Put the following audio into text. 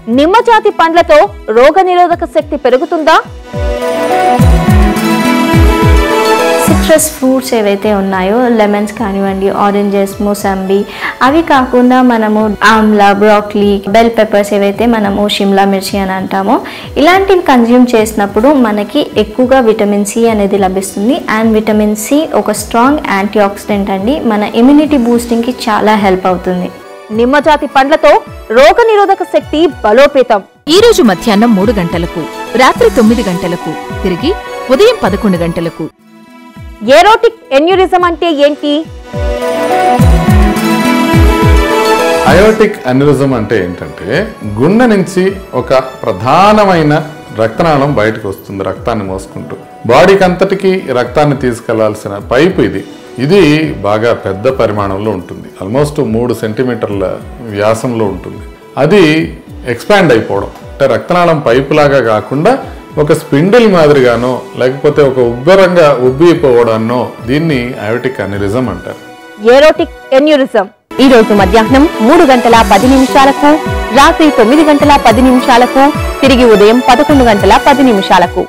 నిమ్మజాతి పండ్లతో రోగనిరోధక శక్తి పెరుగుతుందా సిట్రస్ ఫ్రూట్స్ ఏవైతే ఉన్నాయో లెమన్స్ కానివ్వండి ఆరెంజెస్ మోసంబి అవి కాకుండా మనము ఆమ్లా బ్రాక్లీ బెల్ పెప్పర్స్ ఏవైతే మనము షిమ్లా మిర్చి అని అంటామో ఇలాంటివి కన్జ్యూమ్ చేసినప్పుడు మనకి ఎక్కువగా విటమిన్ సి అనేది లభిస్తుంది అండ్ విటమిన్ సి ఒక స్ట్రాంగ్ యాంటీ ఆక్సిడెంట్ అండి మన ఇమ్యూనిటీ బూస్టింగ్కి చాలా హెల్ప్ అవుతుంది నిమ్మజాతి పండ్లతో రోగనిరోధక శక్తి బలోపేతం ఈ రోజు మధ్యాహ్నం మూడు గంటలకు రాత్రి తొమ్మిది గంటలకు తిరిగి ఉదయం పదకొండు గంటలకు ఏరోటిక్ ఎన్యూరిజం అంటే ఏంటి అయోటిక్ అన్యూరిజం అంటే ఏంటంటే గుండె నుంచి ఒక ప్రధానమైన రక్తనాళం బయటకు వస్తుంది రక్తాన్ని మోసుకుంటూ బాడీకి అంతటికి రక్తాన్ని తీసుకెళ్లాల్సిన పైపు ఇది ఇది బాగా పెద్ద పరిమాణంలో ఉంటుంది ఆల్మోస్ట్ మూడు సెంటీమీటర్ల వ్యాసంలో ఉంటుంది అది ఎక్స్పాండ్ అయిపోవడం అంటే రక్తనాళం పైపు లాగా కాకుండా ఒక స్పిండిల్ మాదిరిగానో లేకపోతే ఒక ఉబ్బరంగా ఉబ్బిపోవడాన్నో దీన్ని అయోటిక్ అన్యూరిజం అంటారు ఏరోటిక్ ఎన్యూరిజం ఈ రోజు మధ్యాహ్నం మూడు గంటల పది నిమిషాలకు రాత్రి తొమ్మిది గంటల పది నిమిషాలకు తిరిగి ఉదయం పదకొండు గంటల పది నిమిషాలకు